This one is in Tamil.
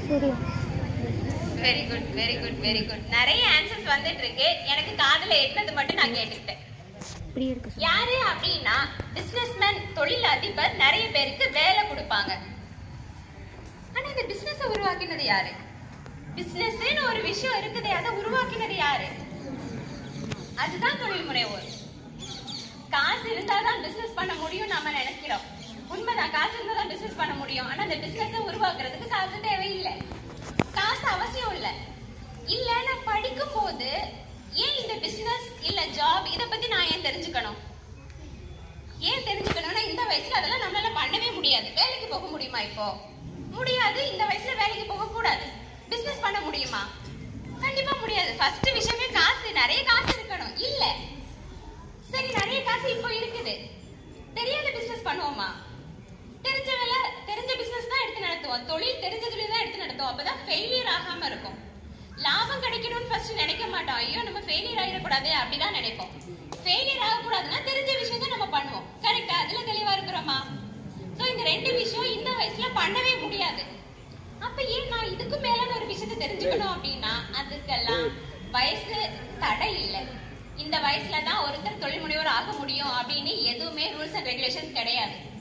சரி very good very good very good நிறைய ஆன்சர்ஸ் வந்துட்டு இருக்கு எனக்கு காதுல எட்டினது மட்டும் நான் கேட்டுக்கிட்டேன் இப்படி இருக்கு சார் யாரு அப்படின்னா பிசினஸ்மேன் தொழில் அதிபர் நிறைய பேருக்கு வேலை கொடுப்பாங்க ஆனா இந்த பிசினஸ் உருவாக்கினது யாரு பிசினஸ்னு ஒரு விஷயம் இருக்குது அதை உருவாக்கினது யாரு அதுதான் தொழில் முனைவோர் காசு இருந்தாதான் பிசினஸ் பண்ண முடியும் நாம நினைக்கிறோம் உண்மைதான் காசு இருந்தாதான் பிசினஸ் பண்ண முடியும் ஆனா அந்த பிசினஸ் உருவாக்குறதுக்கு காசு தேவையில்லை காசு அவசியம் இல்ல இல்ல நான் படிக்கும் போது ஏன் இந்த பிசினஸ் இல்ல ஜாப் இத பத்தி நான் ஏன் தெரிஞ்சுக்கணும் ஏன் தெரிஞ்சுக்கணும்னா இந்த வயசுல அதெல்லாம் நம்மளால பண்ணவே முடியாது வேலைக்கு போக முடியுமா இப்போ முடியாது இந்த வயசுல வேலைக்கு போக கூடாது பிசினஸ் பண்ண முடியுமா கண்டிப்பா முடியாது ஃபர்ஸ்ட் விஷயமே காசு நிறைய காசு இருக்கணும் இல்ல சரி நிறைய காசு இப்போ இருக்குது தெரியாத பிசினஸ் பண்ணுவோமா தெரிஞ்ச வேலை தெரிஞ்ச பிசினஸ் தான் எடுத்து நடத்துவோம் தொழில் தெரிஞ்ச தொழில் தான் எடுத்து நடத்துவோம் அப்பதான் ஃபெயிலியர் ஆகாம இருக்கும் லாபம் கிடைக்கணும்னு ஃபர்ஸ்ட் நினைக்க மாட்டோம் ஐயோ நம்ம ஃபெயிலியர் ஆயிடக்கூடாது அப்படிதான் நினைப்போம் ஃபெயிலியர் ஆகக்கூடாதுன்னா தெரிஞ்ச விஷயம் தான் நம்ம பண்ணுவோம் கரெக்டா அதுல தெளிவா இருக்கிறோமா சோ இந்த ரெண்டு விஷயம் இந்த வயசுல பண்ணவே முடியாது அப்ப ஏன் நான் இதுக்கு மேலான ஒரு விஷயத்தை தெரிஞ்சுக்கணும் அப்படின்னா அதுக்கெல்லாம் வயசு தடை இல்லை இந்த வயசுல தான் ஒருத்தர் தொழில் முனைவோர் ஆக முடியும் அப்படின்னு எதுவுமே ரூல்ஸ் அண்ட் ரெகுலேஷன்ஸ் கிடையாது